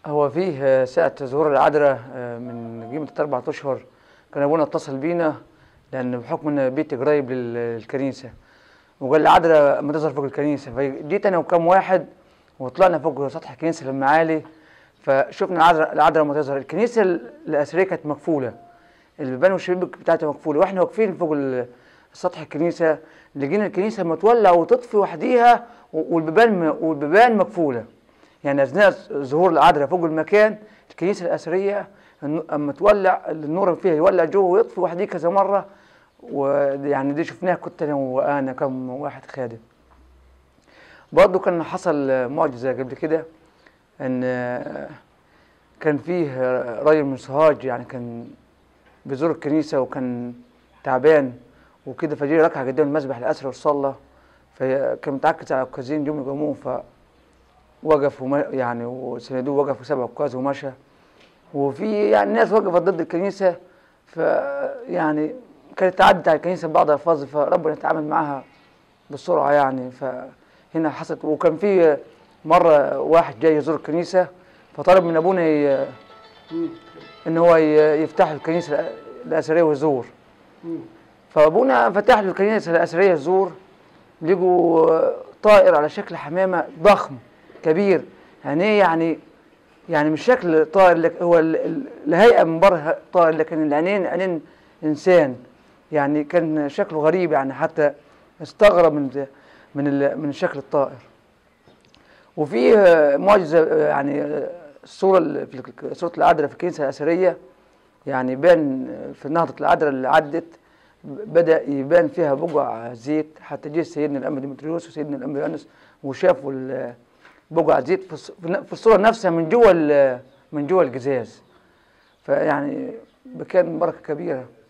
هو فيه ساعة ظهور العذراء من قيمة أربعة أشهر كان أبونا اتصل بينا لأن بحكم إن بيتي قريب للكنيسة وقال العذراء ما تظهر فوق الكنيسة فجيت أنا وكم واحد وطلعنا فوق سطح الكنيسة المعالي فشفنا العذراء العذراء ما تظهر الكنيسة الأثرية كانت مقفولة البيبان والشبابيك بتاعتها مقفولة وإحنا واقفين فوق سطح الكنيسة لقينا الكنيسة متولع وتطفي وحديها والبيبان والبيبان مقفولة يعني اثناء ظهور العذراء فوق المكان الكنيسه الاثريه اما تولع النور فيها يولع جوه ويطفي وحديه كذا مره ويعني دي شفناها كنت انا وانا كم واحد خادم برضه كان حصل معجزه قبل كده ان كان فيه راجل من سوهاج يعني كان بيزور الكنيسه وكان تعبان وكده فجي ركع قدام المسبح الاسري وصلى فكان متعكز على عكازين يوم يقومون ف وقف وما يعني وسندوه وقف وسبع عكاز ومشى وفي يعني ناس وقفت ضد الكنيسه ف يعني كانت تعدت على الكنيسه ببعض الالفاظ فربنا يتعامل معاها بسرعه يعني فهنا حصلت وكان في مره واحد جاي يزور الكنيسه فطلب من ابونا ي... ان هو يفتح الكنيسه الاثريه ويزور فابونا فتح له الكنيسه الاثريه يزور لقوا طائر على شكل حمامه ضخم كبير يعني ايه يعني يعني مش شكل طائر لك هو الهيئه من بره طائر لكن العينين عينين انسان يعني كان شكله غريب يعني حتى استغرب من من من شكل الطائر وفي معجزه يعني الصوره في صوره العذراء في الكنيسه الاثريه يعني بان في نهضه العذراء اللي عدت بدا يبان فيها بقع زيت حتى جه سيدنا الانبا ديمتريوس وسيدنا الانبا يونس وشافوا بقع زيت في الصوره نفسها من جوه من جوه القزاز فيعني كان بركه كبيره